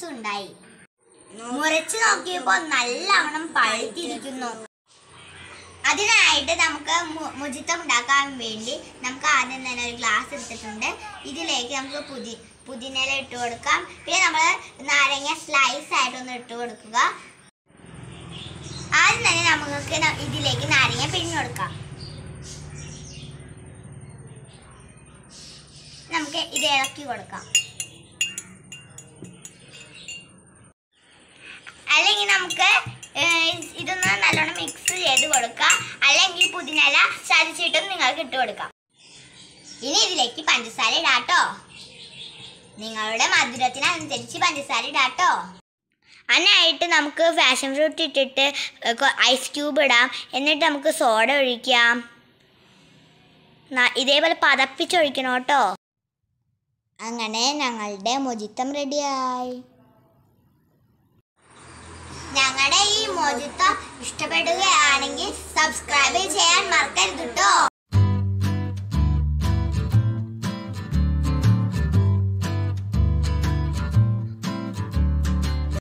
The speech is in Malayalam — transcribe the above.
ജ്യൂസ് ഉണ്ടായി മുരച്ച് നോക്കിയപ്പോൾ നല്ലവണ്ണം പഴുത്തിരിക്കുന്നു അതിനായിട്ട് നമുക്ക് മു- മുജിത്തം ഉണ്ടാക്കാൻ വേണ്ടി നമുക്ക് ആദ്യം തന്നെ ഒരു ഗ്ലാസ് എടുത്തിട്ടുണ്ട് ഇതിലേക്ക് നമുക്ക് പുതി പുതിനയില ഇട്ട് കൊടുക്കാം പിന്നെ നമ്മൾ നാരങ്ങ സ്ലൈസ് ആയിട്ടൊന്ന് ഇട്ട് കൊടുക്കുക ആദ്യം തന്നെ നമുക്ക് ന- ഇതിലേക്ക് നാരങ്ങ പിഴിഞ്ഞു കൊടുക്കാം നമുക്ക് ഇത് ഇളക്കി കൊടുക്കാം അല്ലെങ്കിൽ നമുക്ക് ഏഹ്, ഇതൊന്ന് നല്ലോണം മിക്സ് ചെയ്ത് കൊടുക്കാം അല്ലെങ്കിൽ പുതിനല ചതച്ചിട്ടും നിങ്ങൾക്ക് ഇട്ട് കൊടുക്കാം ഇനി ഇതിലേക്ക് പഞ്ചസാര ഇടാട്ടോ നിങ്ങളുടെ മധുരത്തിനനുസരിച്ച് പഞ്ചസാര ഇടാട്ടോ അതിനായിട്ട് നമുക്ക് ഫാഷൻ ഫ്രൂട്ട് ഇട്ടിട്ട് ഐസ് ക്യൂബ് ഇടാം എന്നിട്ട് നമുക്ക് സോഡ ഒഴിക്കാം ന- ഇതേപോലെ പതപ്പിച്ചൊഴിക്കണം കേട്ടോ അങ്ങനെ ഞങ്ങളുടെ മൊജിത്തം റെഡിയായി ഞങ്ങളുടെ ഈ മോജിത്തം ഇഷ്ടപ്പെടുകയാണെങ്കിൽ സബ്സ്ക്രൈബ് ചെയ്യാൻ മറക്കരുത് കേട്ടോ